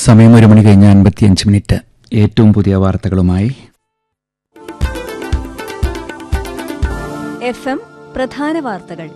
സമയം ഒരു മണി കഴിഞ്ഞ് അൻപത്തിയഞ്ച് മിനിറ്റ് ഏറ്റവും പുതിയ വാർത്തകളുമായി എഫ് എം പ്രധാന വാർത്തകൾ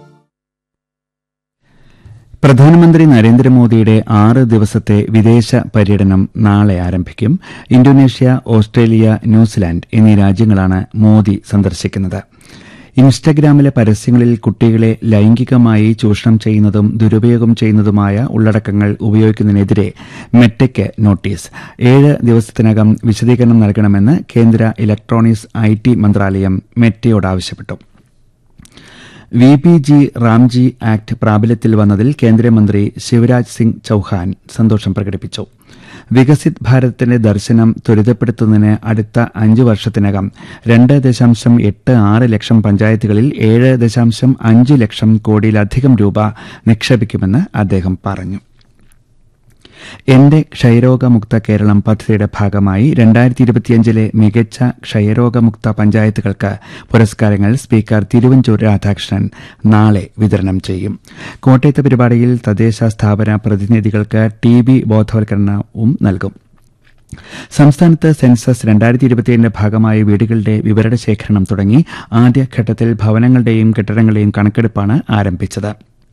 പ്രധാനമന്ത്രി നരേന്ദ്രമോദിയുടെ ആറ് ദിവസത്തെ വിദേശ പര്യടനം നാളെ ആരംഭിക്കും ഇന്തോനേഷ്യ ഓസ്ട്രേലിയ ന്യൂസിലാൻഡ് എന്നീ രാജ്യങ്ങളാണ് മോദി സന്ദർശിക്കുന്നത് ഇൻസ്റ്റഗ്രാമിലെ പരസ്യങ്ങളിൽ കുട്ടികളെ ലൈംഗികമായി ചൂഷണം ചെയ്യുന്നതും ദുരുപയോഗം ചെയ്യുന്നതുമായ ഉള്ളടക്കങ്ങൾ ഉപയോഗിക്കുന്നതിനെതിരെ മെറ്റയ്ക്ക് നോട്ടീസ് ഏഴ് ദിവസത്തിനകം വിശദീകരണം നൽകണമെന്ന് കേന്ദ്ര ഇലക്ട്രോണിക്സ് ഐ ടി മന്ത്രാലയം മെറ്റയോട് ആവശ്യപ്പെട്ടു V P G Ramji act പ്രാബല്യത്തിൽ വന്നതിൽ കേന്ദ്രമന്ത്രി ശിവരാജ് സിംഗ് ചൌഹാൻ സന്തോഷം പ്രകടിപ്പിച്ചു വികസിത് ഭാരതത്തിന്റെ ദർശനം ത്വരിതപ്പെടുത്തുന്നതിന് അടുത്ത അഞ്ച് വർഷത്തിനകം രണ്ട് ദശാംശം എട്ട് ആറ് ലക്ഷം പഞ്ചായത്തുകളിൽ ഏഴ് ദശാംശം അഞ്ച് ലക്ഷം കോടിയിലധികം രൂപ നിക്ഷേപിക്കുമെന്ന് അദ്ദേഹം പറഞ്ഞു എന്റെ ക്ഷയരോഗമുക്ത കേരളം പദ്ധതിയുടെ ഭാഗമായി രണ്ടായിരത്തി ഇരുപത്തിയഞ്ചിലെ മികച്ച ക്ഷയരോഗമുക്ത പഞ്ചായത്തുകൾക്ക് പുരസ്കാരങ്ങൾ സ്പീക്കർ തിരുവഞ്ചൂർ രാധാകൃഷ്ണൻ നാളെ വിതരണം ചെയ്യും കോട്ടയത്തെ പരിപാടിയിൽ തദ്ദേശ സ്ഥാപന പ്രതിനിധികൾക്ക് ടി ബി ബോധവൽക്കരണവും നൽകും സംസ്ഥാനത്ത് സെൻസസ് രണ്ടായിരത്തി ഇരുപത്തിയേഴിന്റെ ഭാഗമായി വീടുകളുടെ വിവര ശേഖരണം തുടങ്ങി ആദ്യഘട്ടത്തിൽ ഭവനങ്ങളുടെയും കെട്ടിടങ്ങളുടെയും കണക്കെടുപ്പാണ് ആരംഭിച്ചത്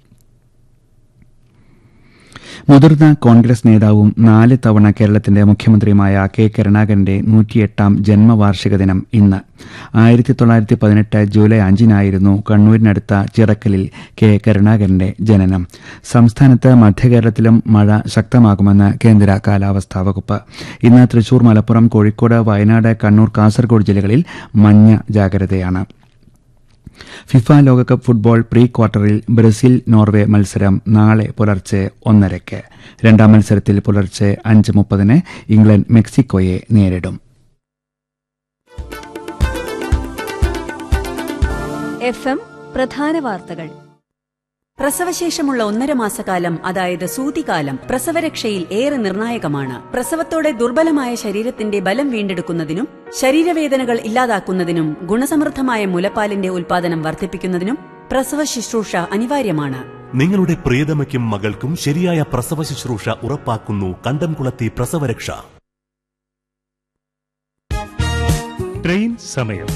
മുതിർന്ന കോൺഗ്രസ് നേതാവും നാല് തവണ കേരളത്തിന്റെ മുഖ്യമന്ത്രിയുമായ കെ കരുണാകരന്റെ നൂറ്റിയെട്ടാം ജന്മവാർഷിക ദിനം ഇന്ന് ആയിരത്തി തൊള്ളായിരത്തി പതിനെട്ട് ജൂലൈ അഞ്ചിനായിരുന്നു കണ്ണൂരിനടുത്ത ചിറക്കലിൽ കെ കരുണാകരന്റെ ജനനം സംസ്ഥാനത്ത് മധ്യകേരളത്തിലും മഴ ശക്തമാകുമെന്ന് കേന്ദ്ര കാലാവസ്ഥാ വകുപ്പ് ഇന്ന് തൃശൂർ മലപ്പുറം കോഴിക്കോട് വയനാട് കണ്ണൂർ കാസർഗോഡ് ജില്ലകളിൽ മഞ്ഞ ജാഗ്രതയാണ് ഫിഫ ലോകകപ്പ് ഫുട്ബോൾ പ്രീ ക്വാർട്ടറിൽ ബ്രസീൽ നോർവേ മത്സരം നാളെ പുലർച്ചെ ഒന്നരയ്ക്ക് രണ്ടാം മത്സരത്തിൽ പുലർച്ചെ അഞ്ച് മുപ്പതിന് ഇംഗ്ലണ്ട് മെക്സിക്കോയെ നേരിടും എഫ് എം പ്രധാന വാർത്തകൾ പ്രസവശേഷമുള്ള ഒന്നര മാസക്കാലം അതായത് സൂതികാലം പ്രസവരക്ഷയിൽ ഏറെ നിർണായകമാണ് പ്രസവത്തോടെ ദുർബലമായ ശരീരത്തിന്റെ ബലം വീണ്ടെടുക്കുന്നതിനും ശരീരവേദനകൾ ഇല്ലാതാക്കുന്നതിനും ഗുണസമൃദ്ധമായ മുലപ്പാലിന്റെ ഉൽപാദനം വർദ്ധിപ്പിക്കുന്നതിനും പ്രസവ ശുശ്രൂഷ അനിവാര്യമാണ് നിങ്ങളുടെ പ്രിയതമയ്ക്കും മകൾക്കും ശരിയായ പ്രസവ ശുശ്രൂഷ ഉറപ്പാക്കുന്നു കണ്ടംകുളത്തി പ്രസവരക്ഷ ട്രെയിൻ സമയം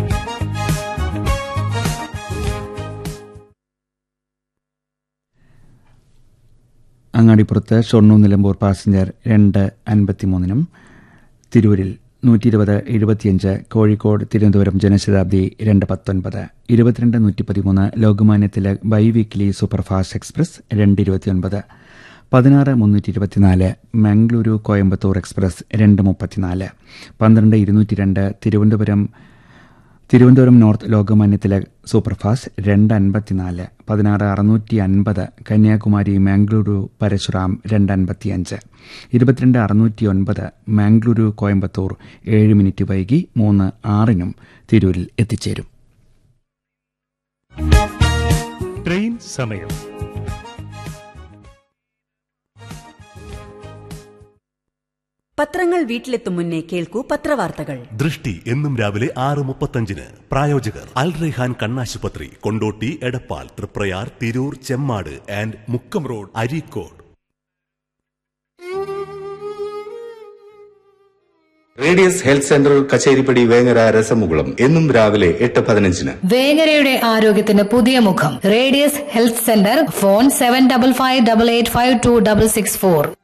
അങ്ങാടിപ്പുറത്ത് ഷൊർണൂർ നിലമ്പൂർ പാസഞ്ചർ രണ്ട് അൻപത്തിമൂന്നിനും തിരൂരിൽ നൂറ്റി ഇരുപത് എഴുപത്തിയഞ്ച് കോഴിക്കോട് തിരുവനന്തപുരം ജനശതാബ്ദി രണ്ട് പത്തൊൻപത് ഇരുപത്തിരണ്ട് നൂറ്റി പതിമൂന്ന് Lokmanya Tilak bi weekly superfast express രണ്ട് ഇരുപത്തിയൊൻപത് പതിനാറ് മുന്നൂറ്റി ഇരുപത്തിനാല് മംഗളൂരു കോയമ്പത്തൂർ എക്സ്പ്രസ് രണ്ട് മുപ്പത്തിനാല് പന്ത്രണ്ട് ഇരുന്നൂറ്റി രണ്ട് തിരുവനന്തപുരം തിരുവനന്തപുരം നോർത്ത് ലോകമാന്യ തിലക് സൂപ്പർഫാസ്റ്റ് രണ്ട് അൻപത്തിനാല് പതിനാറ് അറുന്നൂറ്റി അൻപത് കന്യാകുമാരി മാംഗ്ലൂരു പരശുറാം രണ്ട് അൻപത്തിയഞ്ച് ഇരുപത്തിരണ്ട് അറുന്നൂറ്റി ഒൻപത് മാംഗ്ലൂരു കോയമ്പത്തൂർ ഏഴ് മിനിറ്റ് വൈകി മൂന്ന് ആറിനും തിരൂരിൽ എത്തിച്ചേരും ട്രെയിൻ സമയം പത്രങ്ങൾ വീട്ടിലെത്തും മുന്നേ കേൾക്കൂ പത്രവാർത്തകൾ ദൃഷ്ടി എന്നും രാവിലെ ആറ് മുപ്പത്തഞ്ചിന് പ്രായോജകർ അൽ റെഹാൻ കണ്ണാശുപത്രി Kondotty Edappal Triprayar Tirur Chemmad and Mukkam road Areekode radius health centre Kacheripadi Vengara Rasamukulam എന്നും രാവിലെ എട്ട് പതിനഞ്ചിന് വേങ്ങരയുടെ ആരോഗ്യത്തിന് പുതിയ മുഖം radius health centre phone seven double five double eight five two double six four